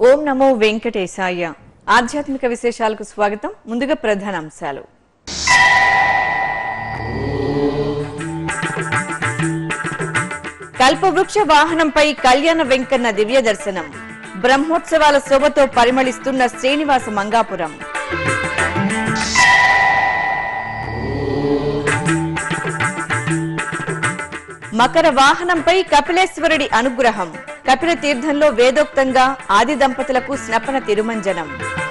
ఓం నమో వెంకటేశాయ ఆధ్యాత్మిక విశేషాలకు స్వాగతం ముందుగా ప్రధాన అంశాలు కల్పవృక్ష వాహనంపై కళ్యాణ వెంకన్న దివ్య దర్శనం బ్రహ్మోత్సవాల శోభతో పరిమళిస్తున్న శ్రీనివాస మంగాపురం మకర వాహనంపై కపిలేశ్వరుడి అనుగ్రహం కపిల తీర్థంలో వేదోక్తంగా ఆది దంపతులకు స్నపన తిరుమంజనం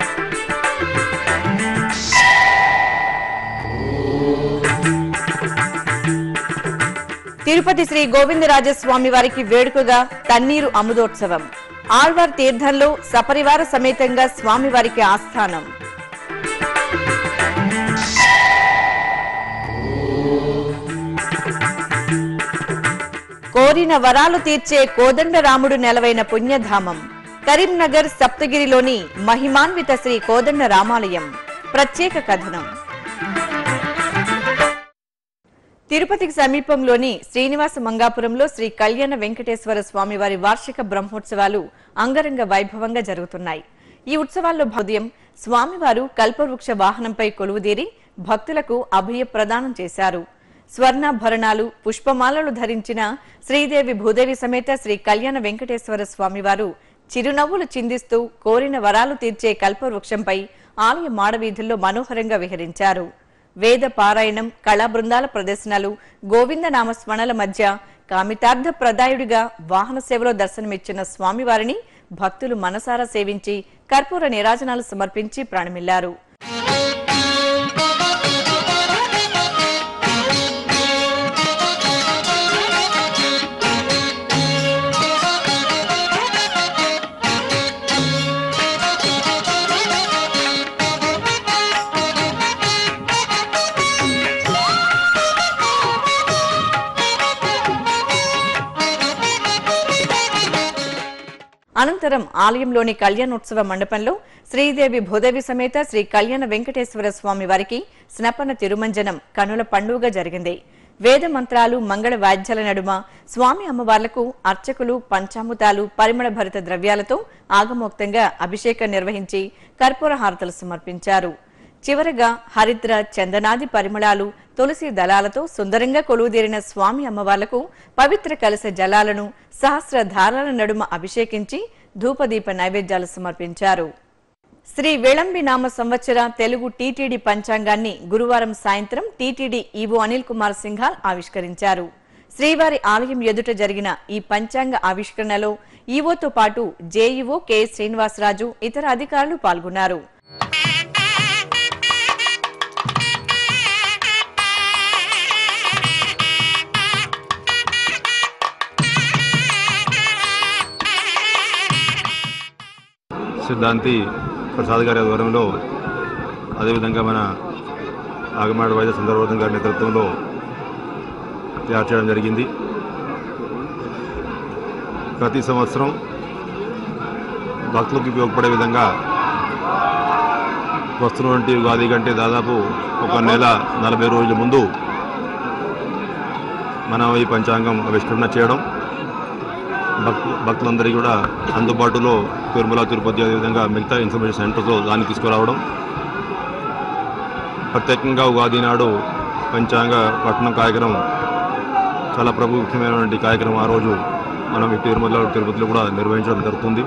తిరుపతి శ్రీ గోవిందరాజస్వామి వారికి వేడుకగా తన్నీరు అముదోత్సవం ఆళ్వార్ తీర్థంలో సపరివార సమేతంగా స్వామివారికి ఆస్థానం కోరిన వరాలు తీర్చే కోదండరాముడు నెలవైన పుణ్యధామం కరీంనగర్ సప్తగిరిలోని మహిమాన్విత శ్రీ కోదండ రామాలయం ప్రత్యేక కథనం తిరుపతికి సమీపంలోని శ్రీనివాస మంగాపురంలో శ్రీ కళ్యాణ వెంకటేశ్వర స్వామి వారి వార్షిక బ్రహ్మోత్సవాలు అంగరంగ వైభవంగా జరుగుతున్నాయి ఈ ఉత్సవాల్లో ఉదయం స్వామివారు కల్పవృక్ష వాహనంపై కొలువుదీరి భక్తులకు అభయ ప్రదానం చేశారు స్వర్ణాభరణాలు పుష్పమాలలు ధరించిన శ్రీదేవి భూదేవి సమేత శ్రీ కళ్యాణ వెంకటేశ్వర స్వామివారు చిరునవ్వులు చిందిస్తూ కోరిన వరాలు తీర్చే కల్పవృక్షంపై ఆలయ మాడవీధుల్లో మనోహరంగా విహరించారు వేద పారాయణం కళా బృందాల ప్రదర్శనలు గోవింద నామస్మరణల మధ్య కామితార్థ ప్రదాయుడిగా వాహన సేవలో దర్శనమిచ్చిన స్వామివారిని భక్తులు మనసారా సేవించి కర్పూర నీరాజనాలు సమర్పించి ప్రాణమిల్లారు అనంతరం ఆలయంలోని కళ్యాణోత్సవ మండపంలో శ్రీదేవి భూదేవి సమేత శ్రీ కళ్యాణ వెంకటేశ్వర స్వామి వారికి స్నపన తిరుమంజనం కనుల పండుగ జరిగింది వేద మంత్రాలు మంగళ వాద్యాల నడుమ స్వామి అమ్మవార్లకు అర్చకులు పంచామృతాలు పరిమళ భరిత ద్రవ్యాలతో ఆగమోక్తంగా అభిషేకం నిర్వహించి కర్పూర హారతలు సమర్పించారు చివరగా హరిద్ర చందనాది పరిమళాలు తులసి దళాలతో సుందరంగా కొలువుదీరిన స్వామి అమ్మవార్లకు పవిత్ర కలశ జలాలను సహస్ర ధారాల నడుమ అభిషేకించి ధూపదీప నైవేద్యాలు సమర్పించారు శ్రీ విళంబి నామ సంవత్సర తెలుగు టీటీడీ పంచాంగాన్ని గురువారం సాయంత్రం టీటీడీ ఈవో అనిల్ కుమార్ సింఘాల్ ఆవిష్కరించారు శ్రీవారి ఆలయం ఎదుట జరిగిన ఈ పంచాంగ ఆవిష్కరణలో ఈవోతో పాటు జేఈఓ కె శ్రీనివాసరాజు ఇతర అధికారులు పాల్గొన్నారు సిద్ధాంతి ప్రసాద్ గారి ఆధ్వర్యంలో అదేవిధంగా మన ఆగమాడ వైద్య సుందరవర్ధన్ గారి నేతృత్వంలో తయారు చేయడం జరిగింది ప్రతి సంవత్సరం భక్తులకు ఉపయోగపడే విధంగా వస్తున్నటువంటి ఉగాది కంటే దాదాపు ఒక నెల నలభై రోజుల ముందు మనం ఈ పంచాంగం ఆవిష్కరణ చేయడం భక్తు భక్తులందరికీ కూడా అందుబాటులో తిరుమల తిరుపతి అదేవిధంగా మిగతా ఇన్ఫర్మేషన్ సెంటర్స్లో దాన్ని తీసుకురావడం ప్రత్యేకంగా ఉగాది నాడు పంచాంగ పట్టణం కార్యక్రమం చాలా ప్రముఖమైనటువంటి కార్యక్రమం ఆ రోజు మనం ఈ తిరుమల తిరుపతిలో కూడా నిర్వహించడం జరుగుతుంది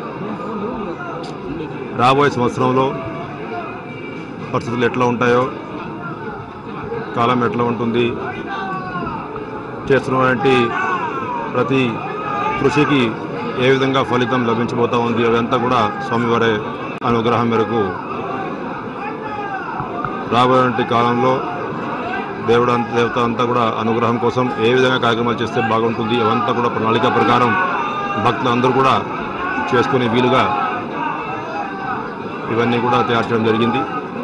రాబోయే సంవత్సరంలో పరిస్థితులు ఎట్లా ఉంటాయో కాలం ఎట్లా ఉంటుంది చేస్తున్నటువంటి ప్రతి కృషికి ఏ విధంగా ఫలితం లభించబోతా ఉంది అదంతా కూడా స్వామివారి అనుగ్రహం మేరకు రాబోయే కాలంలో దేవుడు అంత దేవత అంతా కూడా అనుగ్రహం కోసం ఏ విధంగా కార్యక్రమాలు చేస్తే బాగుంటుంది అవంతా కూడా ప్రణాళిక ప్రకారం భక్తులు అందరూ కూడా చేసుకునే వీలుగా ఇవన్నీ కూడా తయారు చేయడం జరిగింది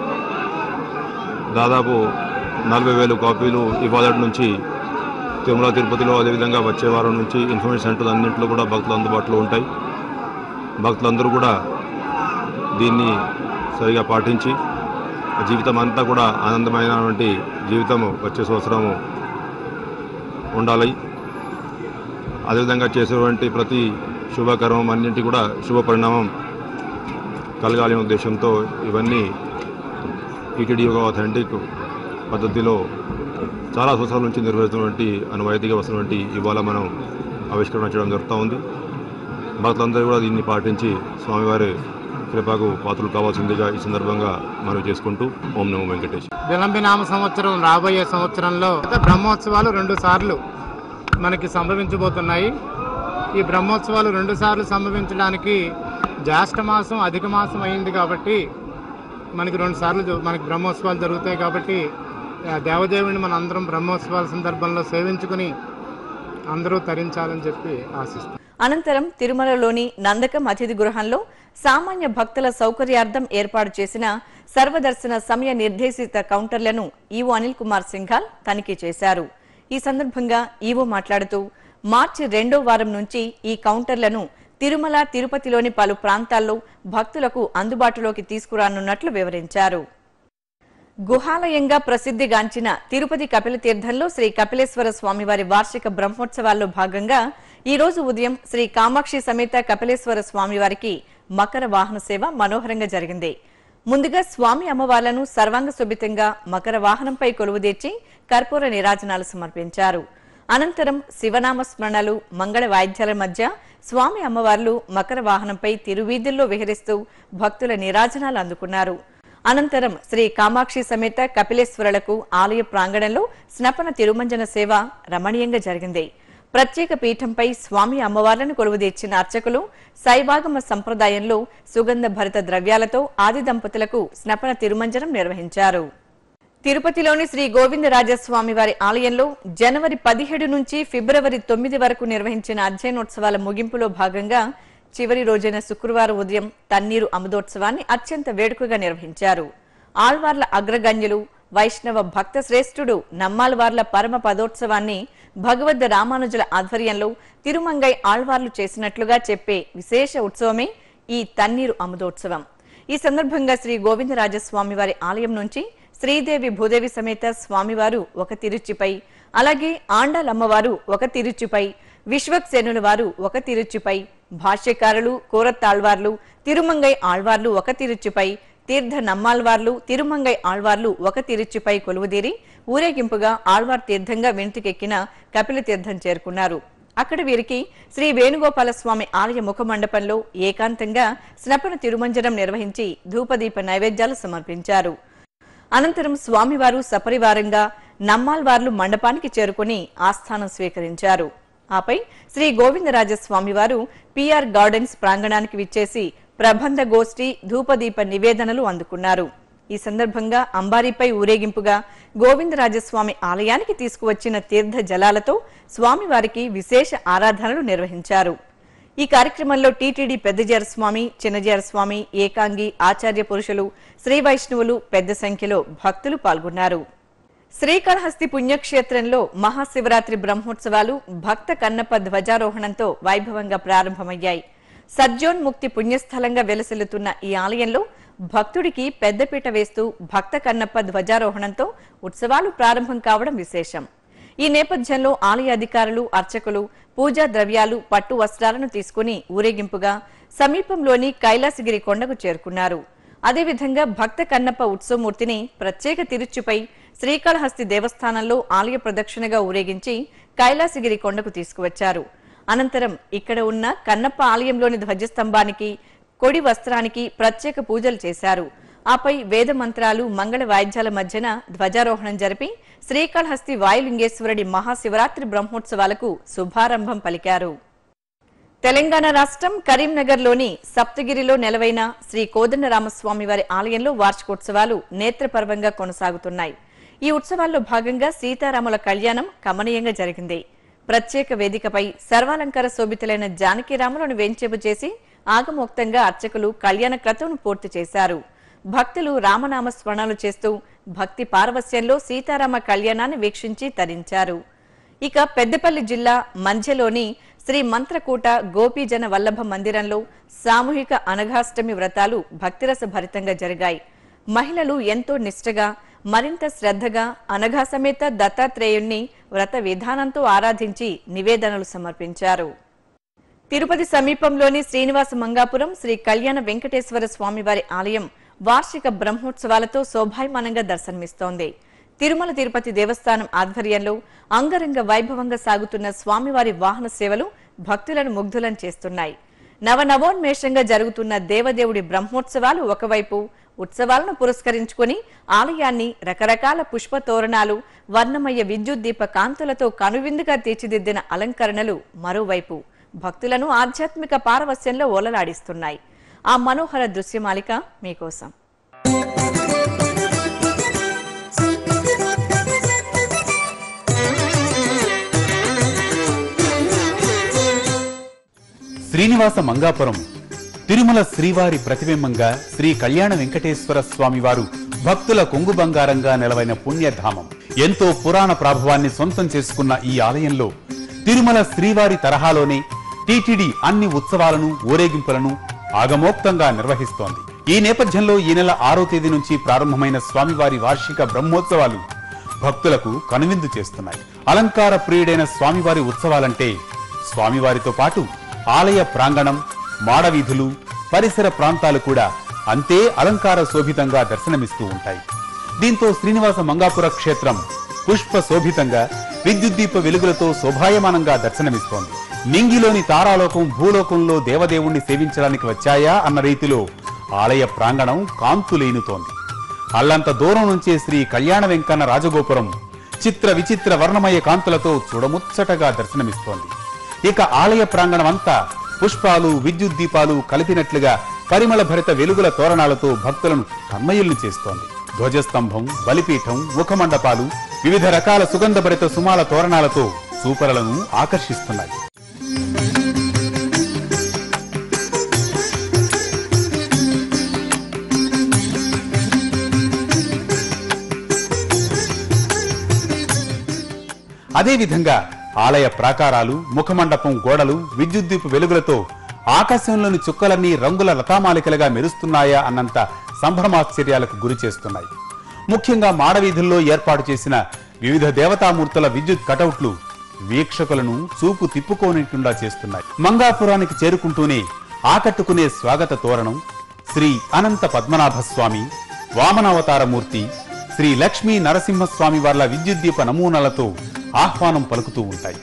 దాదాపు నలభై వేలు కాపీలు ఇవాళ నుంచి తిరుమల తిరుపతిలో అదేవిధంగా వచ్చే వారం నుంచి ఇన్ఫర్మేషన్ సెంటర్ అన్నింటిలో కూడా భక్తులు అందుబాటులో ఉంటాయి భక్తులందరూ కూడా దీన్ని సరిగా పాటించి జీవితం అంతా కూడా ఆనందమైనటువంటి జీవితం వచ్చే సంవత్సరము ఉండాలి అదేవిధంగా చేసేటువంటి ప్రతి శుభకర్మం అన్నింటి కూడా శుభ పరిణామం కలగాలి అనే ఉద్దేశంతో ఇవన్నీ టీటీడీ ఒక అథెంటిక్ పద్ధతిలో చాలా సంవత్సరాల నుంచి నిర్వహిస్తున్నటువంటి అనువాయితీగా వస్తున్నటువంటి ఇవాళ మనం ఆవిష్కరణ చేయడం జరుగుతూ ఉంది భక్తులందరూ కూడా దీన్ని పాటించి స్వామివారి కృపకు పాత్రలు కావాల్సిందిగా ఈ సందర్భంగా మనం చేసుకుంటూ ఓం నమో వెంకటేష్ విలంబినామ సంవత్సరం రాబోయే సంవత్సరంలో బ్రహ్మోత్సవాలు రెండు సార్లు మనకి సంభవించబోతున్నాయి ఈ బ్రహ్మోత్సవాలు రెండు సార్లు సంభవించడానికి జ్యేష్ఠ మాసం అధిక మాసం అయింది కాబట్టి మనకి రెండు సార్లు జ- మనకి బ్రహ్మోత్సవాలు జరుగుతాయి కాబట్టి ఆ దేవదేవుని మన అందరం బ్రహ్మోత్సవాల సందర్భంలో సేవించుకుని అందరూ తరించాలని చెప్పి ఆశిస్తాం అనంతరం తిరుమలలోని నందకం అతిథి గృహంలో సామాన్య భక్తుల సౌకర్యార్థం ఏర్పాటు చేసిన సర్వదర్శన సమయ నిర్దేశిత కౌంటర్లను ఈవో అనిల్ కుమార్ సింఘాల్ తనిఖీ చేశారు ఈ సందర్భంగా ఈవో మాట్లాడుతూ మార్చి రెండో వారం నుంచి ఈ కౌంటర్లను తిరుమల తిరుపతిలోని పలు ప్రాంతాల్లో భక్తులకు అందుబాటులోకి తీసుకురానున్నట్లు వివరించారు గుహాలయంగా ప్రసిద్ధిగాంచిన తిరుపతి కపిల తీర్థంలో శ్రీ కపిలేశ్వర స్వామివారి వార్షిక బ్రహ్మోత్సవాల్లో భాగంగా ఈ రోజు ఉదయం శ్రీ కామాక్షి సమేత కపిలేశ్వర స్వామివారికి మకర వాహన సేవ మనోహరంగా జరిగింది ముందుగా స్వామి అమ్మవార్లను సర్వాంగ శోభితంగా మకర వాహనంపై కొలువుదీర్చి కర్పూర నీరాజనాలు సమర్పించారు అనంతరం శివనామ స్మరణలు మంగళ వాయిద్యాల మధ్య స్వామి అమ్మవార్లు మకర వాహనంపై తిరువీధుల్లో విహరిస్తూ భక్తుల నీరాజనాలు అందుకున్నారు అనంతరం శ్రీ కామాక్షి సమేత కపిలేశ్వరులకు ఆలయ ప్రాంగణంలో స్నపన తిరుమంజన సేవ రమణీయంగా జరిగింది ప్రత్యేక పీఠంపై స్వామి అమ్మవార్లను కొలువుదీర్చిన అర్చకులు శైవాగమ సంప్రదాయంలో సుగంధ భరిత ద్రవ్యాలతో ఆది దంపతులకు స్నపన తిరుమంజనం నిర్వహించారు తిరుపతిలోని శ్రీ గోవిందరాజస్వామి వారి ఆలయంలో జనవరి పదిహేడు నుంచి ఫిబ్రవరి తొమ్మిది వరకు నిర్వహించిన అధ్యయనోత్సవాల ముగింపులో భాగంగా చివరి రోజైన శుక్రవారం ఉదయం తన్నీరు అమదోత్సవాన్ని అత్యంత వేడుకగా నిర్వహించారు ఆళ్వార్ల అగ్రగణ్యులు వైష్ణవ భక్త శ్రేష్ఠుడు నమ్మాళ్వార్ల పరమ పదోత్సవాన్ని భగవద్ రామానుజుల ఆధ్వర్యంలో తిరుమంగై ఆళ్వార్లు చేసినట్లుగా చెప్పే విశేష ఉత్సవమే ఈ తన్నీరు అమదోత్సవం ఈ సందర్భంగా శ్రీ గోవిందరాజస్వామి వారి ఆలయం నుంచి శ్రీదేవి భూదేవి సమేత స్వామివారు ఒక తిరుచిపై అలాగే ఆండాలమ్మవారు ఒక తిరుచిపై విశ్వక్సేనుల వారు ఒక తిరుచిపై భాష్యకారులు కోరత్తాళ్వార్లు తిరుమంగై ఆళ్వార్లు ఒక తిరుచిపై తీర్థ నమ్మాళ్వార్లు తిరుమంగై ఆళ్వార్లు ఒక తిరుచిపై కొలువుదీరి ఊరేగింపుగా ఆళ్వార్ తీర్థంగా వెంటికెక్కిన కపిల తీర్థం చేరుకున్నారు అక్కడ వీరికి శ్రీ వేణుగోపాల స్వామి ఆలయ ముఖ మండపంలో ఏకాంతంగా స్నపన తిరుమంజనం నిర్వహించి ధూపదీప నైవేద్యాలు సమర్పించారు అనంతరం స్వామివారు సపరివారంగా నమ్మాల్వార్లు మండపానికి చేరుకుని ఆస్థానం స్వీకరించారు ఆపై శ్రీ గోవిందరాజస్వామివారు పిఆర్ గార్డెన్స్ ప్రాంగణానికి విచ్చేసి ప్రబంధ గోష్ఠి ధూపదీప నివేదనలు అందుకున్నారు ఈ సందర్భంగా అంబారీపై ఊరేగింపుగా గోవిందరాజస్వామి ఆలయానికి తీసుకువచ్చిన తీర్థ జలాలతో స్వామివారికి విశేష ఆరాధనలు నిర్వహించారు ఈ కార్యక్రమంలో టీటీడీ పెద్దజార స్వామి చిన్నజార స్వామి ఏకాంగి ఆచార్య పురుషులు శ్రీ వైష్ణవులు పెద్ద సంఖ్యలో భక్తులు పాల్గొన్నారు శ్రీకాళహస్తి పుణ్యక్షేత్రంలో మహాశివరాత్రి బ్రహ్మోత్సవాలు భక్త కన్నప్ప ధ్వజారోహణంతో వైభవంగా ప్రారంభమయ్యాయి సజ్జోన్ముక్తి పుణ్యస్థలంగా వెలసిల్లుతున్న ఈ ఆలయంలో భక్తుడికి పెద్దపీట వేస్తూ భక్త కన్నప్ప ధ్వజారోహణంతో ఉత్సవాలు ప్రారంభం కావడం విశేషం ఈ నేపథ్యంలో ఆలయ అధికారులు అర్చకులు పూజా ద్రవ్యాలు పట్టు వస్త్రాలను తీసుకుని ఊరేగింపుగా సమీపంలోని కైలాసగిరి కొండకు చేరుకున్నారు అదేవిధంగా భక్త కన్నప్ప ఉత్సవమూర్తిని ప్రత్యేక తిరుచుపై శ్రీకాళహస్తి దేవస్థానంలో ఆలయ ప్రదక్షిణగా ఊరేగించి కైలాసగిరి కొండకు తీసుకువచ్చారు అనంతరం ఇక్కడ ఉన్న కన్నప్ప ఆలయంలోని ధ్వజస్తంభానికి కొడి వస్త్రానికి ప్రత్యేక పూజలు చేశారు ఆపై వేద మంత్రాలు మంగళ వాయిద్యాల మధ్యన ధ్వజారోహణం జరిపి శ్రీకాళహస్తి వాయులింగేశ్వరుడి మహాశివరాత్రి బ్రహ్మోత్సవాలకు శుభారంభం పలికారు తెలంగాణ రాష్ట్రం కరీంనగర్లోని సప్తగిరిలో నెలవైన శ్రీ కోదండరామస్వామి వారి ఆలయంలో వార్షికోత్సవాలు నేత్రపర్వంగా కొనసాగుతున్నాయి ఈ ఉత్సవాల్లో భాగంగా సీతారాముల కళ్యాణం కమనీయంగా జరిగింది ప్రత్యేక వేదికపై సర్వాలంకార శోభితులైన జానకిరాములను వేంచేపు చేసి ఆగమోక్తంగా అర్చకులు కళ్యాణ క్రతువును పూర్తి చేశారు భక్తులు రామనామ స్మరణలు చేస్తూ భక్తి పారవస్యంలో సీతారామ కళ్యాణాన్ని వీక్షించి తరించారు ఇక పెద్దపల్లి జిల్లా మంధ్యలోని శ్రీ మంత్రకూట గోపీజన వల్లభ మందిరంలో సామూహిక అనఘాష్టమి వ్రతాలు భక్తిరస భరితంగా జరిగాయి మహిళలు ఎంతో నిష్ఠగా మరింత శ్రద్ధగా అనఘా సమేత దత్తాత్రేయుణ్ణి వ్రత విధానంతో ఆరాధించి నివేదనలు సమర్పించారు తిరుపతి సమీపంలోని శ్రీనివాస మంగాపురం శ్రీ కళ్యాణ వెంకటేశ్వర స్వామివారి ఆలయం వార్షిక బ్రహ్మోత్సవాలతో శోభాయమానంగా దర్శనమిస్తోంది తిరుమల తిరుపతి దేవస్థానం ఆధ్వర్యంలో అంగరంగ వైభవంగా సాగుతున్న స్వామివారి వాహన సేవలు భక్తులను ముగ్ధులను చేస్తున్నాయి నవనవోన్మేషంగా జరుగుతున్న దేవదేవుడి బ్రహ్మోత్సవాలు ఒకవైపు ఉత్సవాలను పురస్కరించుకుని ఆలయాన్ని రకరకాల పుష్ప తోరణాలు వర్ణమయ విద్యుత్ దీప కాంతులతో కనువిందుగా తీర్చిదిద్దిన అలంకరణలు మరోవైపు భక్తులను ఆధ్యాత్మిక పారవస్యంలో ఓలలాడిస్తున్నాయి ఆ మనోహర దృశ్యమాలిక మీకోసం శ్రీనివాస మంగాపురం తిరుమల శ్రీవారి ప్రతిబింబంగా శ్రీ కళ్యాణ వెంకటేశ్వర స్వామి వారు భక్తుల కొంగు బంగారంగా నిలవైన పుణ్యధామం ఎంతో పురాణ ప్రాభవాన్ని సొంతం చేసుకున్న ఈ ఆలయంలో తిరుమల శ్రీవారి తరహాలోనే టీటీడీ అన్ని ఉత్సవాలను ఊరేగింపులను ఆగమోక్తంగా నిర్వహిస్తోంది ఈ నేపథ్యంలో ఈ నెల ఆరో తేదీ నుంచి ప్రారంభమైన స్వామివారి వార్షిక బ్రహ్మోత్సవాలు భక్తులకు కనువిందు చేస్తున్నాయి అలంకార ప్రియుడైన స్వామివారి ఉత్సవాలంటే స్వామివారితో పాటు ఆలయ ప్రాంగణం మాడవీధులు పరిసర ప్రాంతాలు కూడా అంతే అలంకార శోభితంగా దర్శనమిస్తూ ఉంటాయి దీంతో శ్రీనివాస మంగాపుర క్షేత్రం పుష్ప శోభితంగా విద్యుత్ దీప వెలుగులతో శోభాయమానంగా దర్శనమిస్తోంది నింగిలోని తారాలోకం భూలోకంలో దేవదేవుణ్ణి సేవించడానికి వచ్చాయా అన్న రీతిలో ఆలయ ప్రాంగణం కాంతులేనుతోంది అల్లంత దూరం నుంచే శ్రీ కళ్యాణ వెంకన్న రాజగోపురం చిత్ర విచిత్ర వర్ణమయ కాంతులతో చూడముచ్చటగా దర్శనమిస్తోంది ఇక ఆలయ ప్రాంగణం అంతా పుష్పాలు విద్యుత్ దీపాలు కలిపినట్లుగా పరిమళ భరిత వెలుగుల తోరణాలతో భక్తులను తన్మయుల్ని చేస్తోంది ధ్వజస్తంభం బలిపీఠం ముఖమండపాలు వివిధ రకాల సుగంధభరిత సుమాల తోరణాలతో సూపరలను ఆకర్షిస్తున్నాయి అదేవిధంగా ఆలయ ప్రాకారాలు ముఖమండపం గోడలు విద్యుద్దీపు వెలుగులతో ఆకాశంలోని చుక్కలన్నీ రంగుల లతామాలికలుగా మెరుస్తున్నాయా అన్నంత సంభ్రమాశ్చర్యాలకు గురి చేస్తున్నాయి ముఖ్యంగా మాడవీధుల్లో ఏర్పాటు చేసిన వివిధ దేవతామూర్తుల విద్యుత్ కటౌట్లు వీక్షకులను చూపు తిప్పుకోనికుండా చేస్తున్నాయి మంగాపురానికి చేరుకుంటూనే ఆకట్టుకునే స్వాగత తోరణం శ్రీ అనంత పద్మనాభ స్వామి వామనావతారమూర్తి శ్రీ లక్ష్మీ నరసింహస్వామి వార్ల విద్యుద్దీప నమూనాలతో ఆహ్వానం పలుకుతూ ఉంటాయి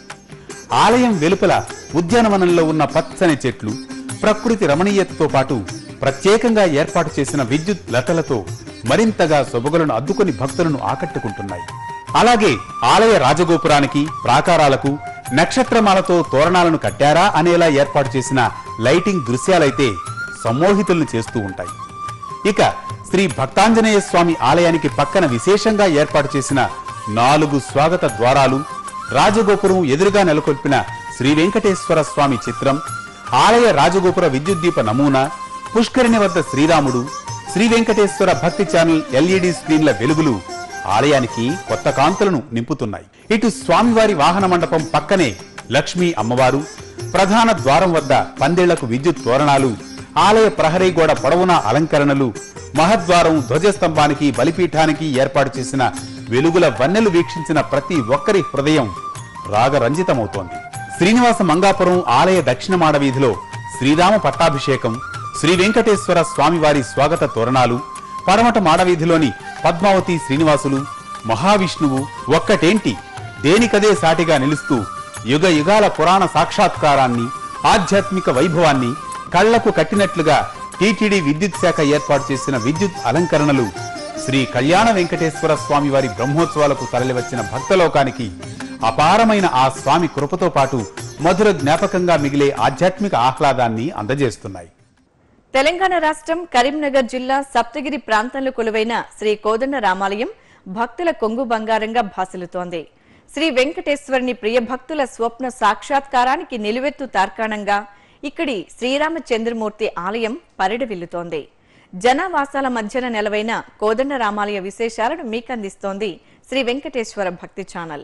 ఆలయం వెలుపల ఉద్యానవనంలో ఉన్న పచ్చని చెట్లు ప్రకృతి రమణీయతతో పాటు ప్రత్యేకంగా ఏర్పాటు చేసిన విద్యుత్ లతలతో మరింతగా సొబగులను అద్దుకొని భక్తులను ఆకట్టుకుంటున్నాయి అలాగే ఆలయ రాజగోపురానికి ప్రాకారాలకు నక్షత్రమాలతో తోరణాలను కట్టారా అనేలా ఏర్పాటు చేసిన లైటింగ్ దృశ్యాలైతే సమ్మోహితులను చేస్తూ ఉంటాయి ఇక శ్రీ భక్తాంజనేయ స్వామి ఆలయానికి పక్కన విశేషంగా ఏర్పాటు చేసిన నాలుగు స్వాగత ద్వారాలు రాజగోపురం ఎదురుగా నెలకొల్పిన శ్రీ వెంకటేశ్వర స్వామి చిత్రం ఆలయ రాజగోపుర విద్యుత్ దీప నమూనా పుష్కరిణి వద్ద శ్రీరాముడు శ్రీ వెంకటేశ్వర భక్తి ఛానల్ ఎల్ఈడి స్క్రీన్ల వెలుగులు ఆలయానికి కొత్త కాంతులను నింపుతున్నాయి ఇటు స్వామివారి వాహన మండపం పక్కనే లక్ష్మీ అమ్మవారు ప్రధాన ద్వారం వద్ద పందేళ్లకు విద్యుత్ తోరణాలు ఆలయ ప్రహరీ గోడ పొడవునా అలంకరణలు మహద్వారం ధ్వజస్తంభానికి బలిపీఠానికి ఏర్పాటు చేసిన వెలుగుల వన్నెలు వీక్షించిన ప్రతి ఒక్కరి హృదయం రాగరంజితమవుతోంది శ్రీనివాస మంగాపురం ఆలయ దక్షిణ మాడ వీధిలో శ్రీరామ పట్టాభిషేకం శ్రీ వెంకటేశ్వర స్వామివారి స్వాగత తోరణాలు పడమట మాడవీధిలోని పద్మావతి శ్రీనివాసులు మహావిష్ణువు ఒక్కటేంటి దేనికదే సాటిగా నిలుస్తూ యుగ యుగాల పురాణ సాక్షాత్కారాన్ని ఆధ్యాత్మిక వైభవాన్ని కళ్లకు కట్టినట్లుగా టీటీడీ విద్యుత్ శాఖ ఏర్పాటు చేసిన విద్యుత్ అలంకరణలు శ్రీ కళ్యాణ వెంకటేశ్వర స్వామి వారి బ్రహ్మోత్సవాలకు తరలివచ్చిన భక్తలోకానికి అపారమైన ఆ స్వామి కృపతో పాటు మధుర జ్ఞాపకంగా మిగిలే ఆధ్యాత్మిక ఆహ్లాదాన్ని అందజేస్తున్నాయి తెలంగాణ రాష్ట్రం కరీంనగర్ జిల్లా సప్తగిరి ప్రాంతంలో కొలువైన శ్రీ కోదండ రామాలయం భక్తుల కొంగు బంగారంగా భాసిల్లుతోంది శ్రీ వెంకటేశ్వరుని ప్రియ భక్తుల స్వప్న సాక్షాత్కారానికి నిలువెత్తు తార్కాణంగా ఇక్కడి శ్రీరామచంద్రమూర్తి ఆలయం పరిడవిల్లుతోంది జనావాసాల మధ్యన నెలవైన కోదండ రామాలయ విశేషాలను మీకందిస్తోంది శ్రీ వెంకటేశ్వర భక్తి ఛానల్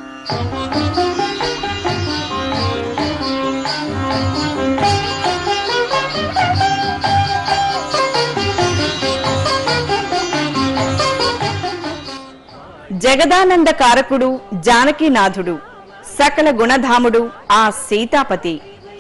జగదానంద కారకుడు జానకీనాథుడు సకల గుణధాముడు ఆ సీతాపతి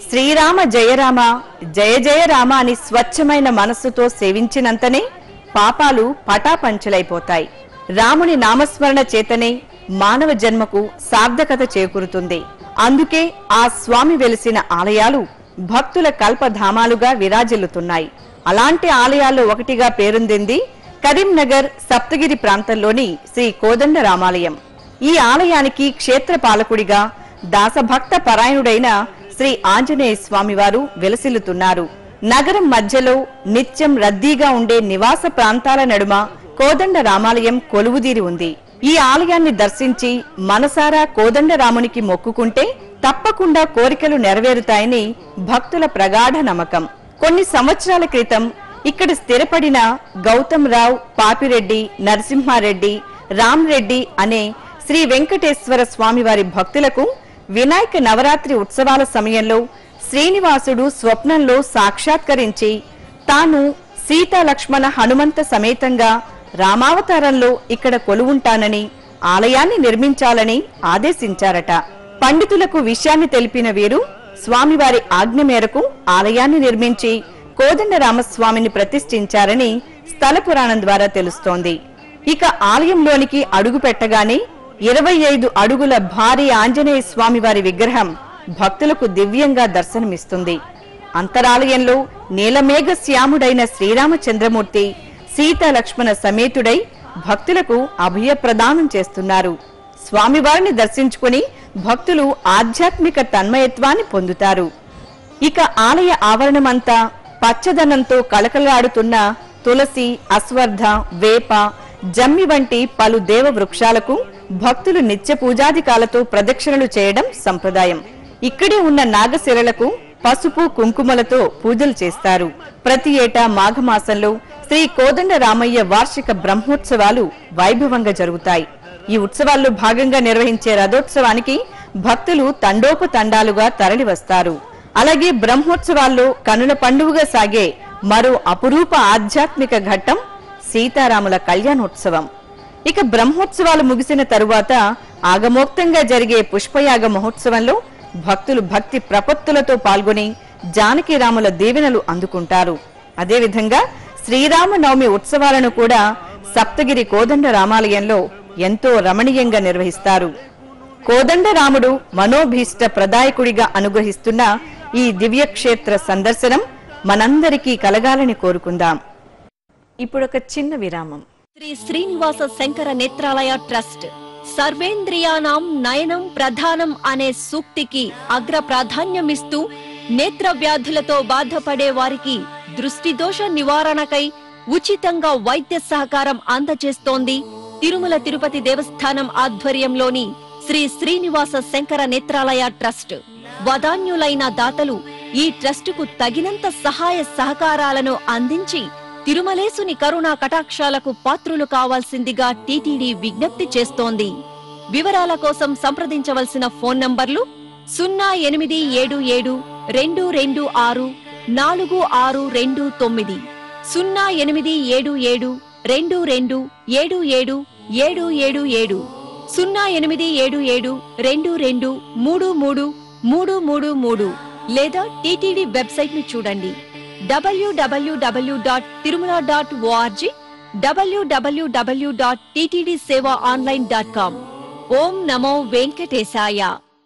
శ్రీరామ జయరామ జయ జయ రామ అని స్వచ్ఛమైన మనస్సుతో సేవించినంతనే పాపాలు పటాపంచలైపోతాయి రాముని నామస్మరణ చేతనే మానవ జన్మకు సార్థకత చేకూరుతుంది అందుకే ఆ స్వామి వెలిసిన ఆలయాలు భక్తుల కల్పధామాలుగా విరాజిల్లుతున్నాయి అలాంటి ఆలయాల్లో ఒకటిగా పేరొందింది కరీంనగర్ సప్తగిరి ప్రాంతంలోని శ్రీ కోదండ రామాలయం ఈ ఆలయానికి క్షేత్ర పాలకుడిగా దాసభక్త పరాయణుడైన శ్రీ ఆంజనేయ స్వామివారు వెలసిల్లుతున్నారు నగరం మధ్యలో నిత్యం రద్దీగా ఉండే నివాస ప్రాంతాల నడుమ కోదండ రామాలయం కొలువుదీరి ఉంది ఈ ఆలయాన్ని దర్శించి మనసారా కోదండ రామునికి మొక్కుకుంటే తప్పకుండా కోరికలు నెరవేరుతాయని భక్తుల ప్రగాఢ నమ్మకం కొన్ని సంవత్సరాల క్రితం ఇక్కడ స్థిరపడిన గౌతమ్ రావు పాపిరెడ్డి నరసింహారెడ్డి రామ్రెడ్డి అనే శ్రీ వెంకటేశ్వర స్వామివారి భక్తులకు వినాయక నవరాత్రి ఉత్సవాల సమయంలో శ్రీనివాసుడు స్వప్నంలో సాక్షాత్కరించి తాను సీతా లక్ష్మణ హనుమంత సమేతంగా రామావతారంలో ఇక్కడ కొలువుంటానని ఆలయాన్ని నిర్మించాలని ఆదేశించారట పండితులకు విషయాన్ని తెలిపిన వీరు స్వామివారి ఆజ్ఞ మేరకు ఆలయాన్ని నిర్మించి కోదండ రామస్వామిని ప్రతిష్ఠించారని స్థల పురాణం ద్వారా తెలుస్తోంది ఇక ఆలయంలోనికి అడుగు పెట్టగానే ఇరవై ఐదు అడుగుల భారీ ఆంజనేయ స్వామివారి విగ్రహం భక్తులకు దివ్యంగా దర్శనమిస్తుంది అంతరాలయంలో నీలమేఘ శ్యాముడైన శ్రీరామచంద్రమూర్తి సీతా లక్ష్మణ సమేతుడై భక్తులకు అభయ ప్రదానం చేస్తున్నారు స్వామివారిని దర్శించుకుని భక్తులు ఆధ్యాత్మిక తన్మయత్వాన్ని పొందుతారు ఇక ఆలయ ఆవరణమంతా పచ్చదనంతో కళకళలాడుతున్న తులసి అశ్వర్థ వేప జమ్మి వంటి పలు దేవ వృక్షాలకు భక్తులు నిత్య పూజాధికాలతో ప్రదక్షిణలు చేయడం సంప్రదాయం ఇక్కడే ఉన్న నాగశిరలకు పసుపు కుంకుమలతో పూజలు చేస్తారు ప్రతి ఏటా మాఘమాసంలో శ్రీ కోదండ రామయ్య వార్షిక బ్రహ్మోత్సవాలు వైభవంగా జరుగుతాయి ఈ ఉత్సవాల్లో భాగంగా నిర్వహించే రథోత్సవానికి భక్తులు తండోపతండాలుగా తరలివస్తారు అలాగే బ్రహ్మోత్సవాల్లో కనుల పండుగగా సాగే మరో అపురూప ఆధ్యాత్మిక ఘట్టం సీతారాముల కళ్యాణోత్సవం ఇక బ్రహ్మోత్సవాలు ముగిసిన తరువాత ఆగమోక్తంగా జరిగే పుష్పయాగ మహోత్సవంలో భక్తులు భక్తి ప్రపత్తులతో పాల్గొని జానకిరాముల దీవెనలు అందుకుంటారు అదేవిధంగా శ్రీరామనవమి ఉత్సవాలను కూడా సప్తగిరి కోదండ రామాలయంలో ఎంతో రమణీయంగా నిర్వహిస్తారు కోదండరాముడు మనోభీష్ట ప్రదాయకుడిగా అనుగ్రహిస్తున్న ఈ దివ్యక్షేత్ర సందర్శనం మనందరికీ కలగాలని కోరుకుందాం ఇప్పుడొక చిన్న విరామం శ్రీ శ్రీనివాస శంకర నేత్రాలయ ట్రస్ట్ సర్వేంద్రియానాం నయనం ప్రధానం అనే సూక్తికి అగ్ర ప్రాధాన్యమిస్తూ నేత్ర వ్యాధులతో బాధపడే వారికి దృష్టి దోష నివారణకై ఉచితంగా వైద్య సహకారం అందజేస్తోంది తిరుమల తిరుపతి దేవస్థానం ఆధ్వర్యంలోని శ్రీ శ్రీనివాస శంకర నేత్రాలయ ట్రస్ట్ వదాన్యులైన దాతలు ఈ ట్రస్టుకు తగినంత సహాయ సహకారాలను అందించి తిరుమలేసుని కరుణా కటాక్షాలకు పాత్రులు కావాల్సిందిగా టీటీడీ విజ్ఞప్తి చేస్తోంది వివరాల కోసం సంప్రదించవలసిన ఫోన్ నంబర్లు సున్నా ఎనిమిది ఏడు ఏడు రెండు రెండు ఆరు నాలుగు ఆరు రెండు తొమ్మిది సున్నా ఎనిమిది ఏడు ఏడు రెండు రెండు ఏడు ఏడు ఏడు ఏడు ఏడు సున్నా ఎనిమిది ఏడు ఏడు రెండు రెండు మూడు మూడు మూడు మూడు మూడు లేదా టీటీడీ వెబ్సైట్ ని చూడండి WWW dot Tirumala dot ORG WWW dot TTD seva online dot com ఓం నమో వెంకటేశాయ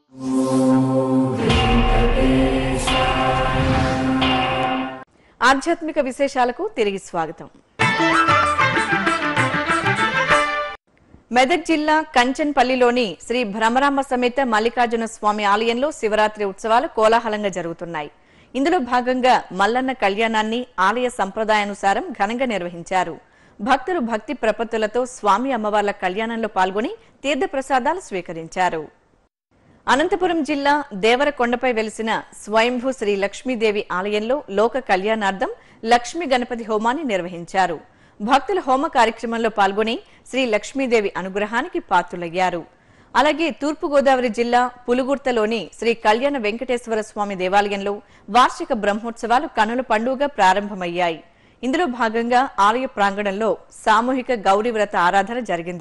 ఆధ్యాత్మిక విశేషాలకు తిరిగి స్వాగతం మెదక్ జిల్లా కంచన్పల్లిలోని శ్రీ భ్రమరాంబ సమేత మల్లికార్జున స్వామి ఆలయంలో శివరాత్రి ఉత్సవాలు కోలాహలంగా జరుగుతున్నాయి ఇందులో భాగంగా మల్లన్న కళ్యాణాన్ని ఆలయ సంప్రదాయానుసారం ఘనంగా నిర్వహించారు భక్తులు భక్తి ప్రపత్తులతో స్వామి అమ్మవార్ల కళ్యాణంలో పాల్గొని తీర్థప్రసాదాలు స్వీకరించారు అనంతపురం జిల్లా దేవరకొండపై వెలిసిన స్వయంభూ శ్రీ లక్ష్మీదేవి ఆలయంలో లోక కళ్యాణార్థం లక్ష్మీ గణపతి హోమాన్ని నిర్వహించారు భక్తుల హోమ కార్యక్రమంలో పాల్గొని శ్రీ లక్ష్మీదేవి అనుగ్రహానికి పాత్రులయ్యారు అలాగే తూర్పుగోదావరి జిల్లా పులుగుర్తలోని శ్రీ కళ్యాణ వెంకటేశ్వర స్వామి దేవాలయంలో వార్షిక బ్రహ్మోత్సవాలు కనుల పండుగ ప్రారంభమయ్యాయి ఇందులో భాగంగా ఆలయ ప్రాంగణంలో సామూహిక గౌరీ వ్రత ఆరాధన జరిగింది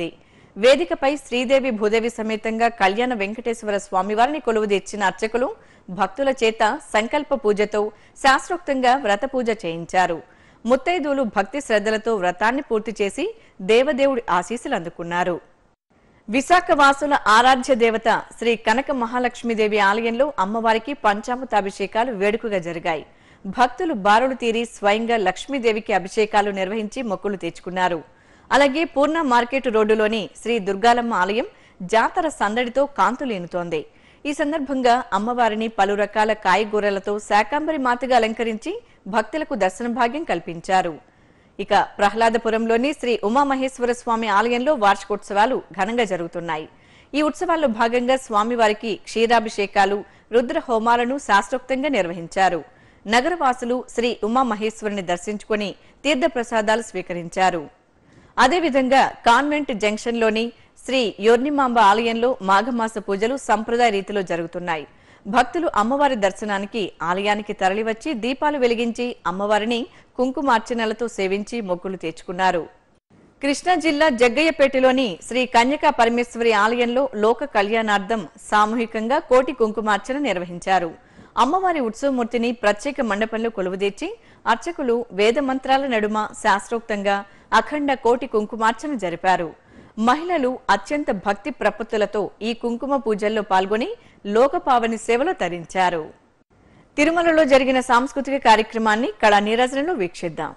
వేదికపై శ్రీదేవి భూదేవి సమేతంగా కళ్యాణ వెంకటేశ్వర స్వామివారిని కొలువు తెచ్చిన అర్చకులు భక్తుల చేత సంకల్ప పూజతో శాస్త్రోక్తంగా వ్రత పూజ చేయించారు ముత్తైదువులు భక్తి శ్రద్ధలతో వ్రతాన్ని పూర్తి చేసి దేవదేవుడి ఆశీస్సులు అందుకున్నారు విశాఖ వాసుల ఆరాధ్య దేవత శ్రీ కనక మహాలక్ష్మీదేవి ఆలయంలో అమ్మవారికి పంచామృతాభిషేకాలు వేడుకగా జరిగాయి భక్తులు బారులు తీరి స్వయంగా లక్ష్మీదేవికి అభిషేకాలు నిర్వహించి మొక్కులు తెచ్చుకున్నారు అలాగే పూర్ణ మార్కెట్ రోడ్డులోని శ్రీ దుర్గాలమ్మ ఆలయం జాతర సందడితో కాంతులేనుతోంది ఈ సందర్భంగా అమ్మవారిని పలు రకాల కాయగూరలతో శాకాంబరి మాతగా అలంకరించి భక్తులకు దర్శన భాగ్యం కల్పించారు ఇక ప్రహ్లాదపురంలోని శ్రీ ఉమామహేశ్వర స్వామి ఆలయంలో వార్షికోత్సవాలు ఘనంగా జరుగుతున్నాయి ఈ ఉత్సవాల్లో భాగంగా స్వామివారికి క్షీరాభిషేకాలు రుద్ర హోమాలను శాస్త్రోక్తంగా నిర్వహించారు నగరవాసులు శ్రీ ఉమామహేశ్వరుని దర్శించుకుని తీర్థప్రసాదాలు స్వీకరించారు అదేవిధంగా కాన్వెంట్ జంక్షన్లోని శ్రీ యోర్నిమాంబ ఆలయంలో మాఘమాస పూజలు సంప్రదాయ రీతిలో జరుగుతున్నాయి భక్తులు అమ్మవారి దర్శనానికి ఆలయానికి తరలివచ్చి దీపాలు వెలిగించి అమ్మవారిని కుంకుమార్చనలతో సేవించి మొక్కులు తెచ్చుకున్నారు కృష్ణా జిల్లా జగ్గయ్యపేటలోని శ్రీ కన్యకా పరమేశ్వరి ఆలయంలో లోక కళ్యాణార్థం సామూహికంగా కోటి కుంకుమార్చన నిర్వహించారు అమ్మవారి ఉత్సవమూర్తిని ప్రత్యేక మండపంలో కొలువుదీర్చి అర్చకులు వేద మంత్రాల నడుమ శాస్త్రోక్తంగా అఖండ కోటి కుంకుమార్చన జరిపారు మహిళలు అత్యంత భక్తి ప్రపత్తులతో ఈ కుంకుమ పూజల్లో పాల్గొని లోకపావని సేవలో తరించారు తిరుమలలో జరిగిన సాంస్కృతిక కార్యక్రమాన్ని కళా నీరాజనలో వీక్షిద్దాం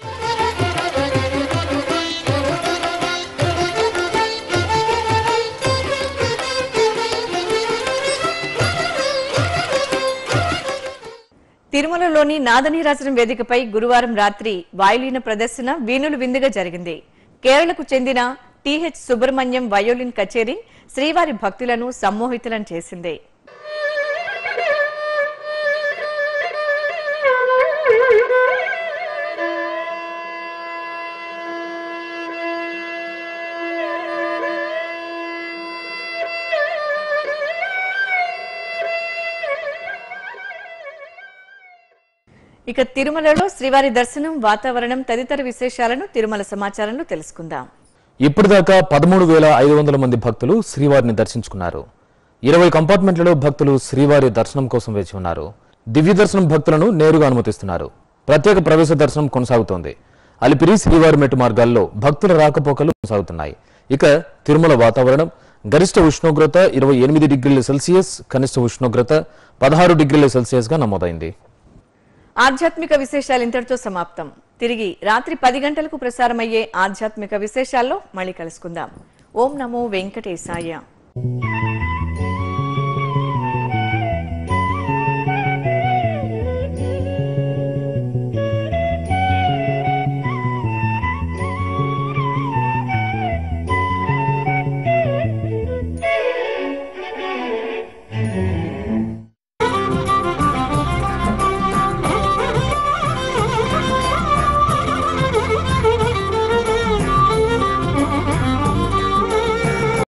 తిరుమలలోని నాదనీరాజనం వేదికపై గురువారం రాత్రి వాయులీన ప్రదర్శన వీణులు విందుగా జరిగింది కేరళకు చెందిన టిహెచ్ సుబ్రహ్మణ్యం వయోలిన్ కచేరీ శ్రీవారి భక్తులను సమ్మోహితులను చేసింది ఇక తిరుమలలో శ్రీవారి దర్శనం వాతావరణం తదితర విశేషాలను తిరుమల సమాచారంలో తెలుసుకుందాం ఇప్పటిదాకా పదమూడు వేల ఐదు వందల మంది భక్తులు శ్రీవారిని దర్శించుకున్నారు ఇరవై కంపార్ట్మెంట్లలో భక్తులు శ్రీవారి దర్శనం కోసం వేచి ఉన్నారు దివ్య దర్శనం భక్తులను నేరుగా అనుమతిస్తున్నారు ప్రత్యేక ప్రవేశ దర్శనం కొనసాగుతోంది అలిపిరి శ్రీవారి మెట్టు మార్గాల్లో భక్తుల రాకపోకలు కొనసాగుతున్నాయి ఇక తిరుమల వాతావరణం గరిష్ట ఉష్ణోగ్రత ఇరవై ఎనిమిది డిగ్రీల సెల్సియస్ కనిష్ట ఉష్ణోగ్రత పదహారు డిగ్రీల సెల్సియస్ గా నమోదైంది ఆధ్యాత్మిక విశేషాలు ఇంతటితో సమాప్తం తిరిగి రాత్రి పది గంటలకు ప్రసారమయ్యే ఆధ్యాత్మిక విశేషాల్లో మళ్ళీ కలుసుకుందాం ఓం నమో వెంకటేశాయ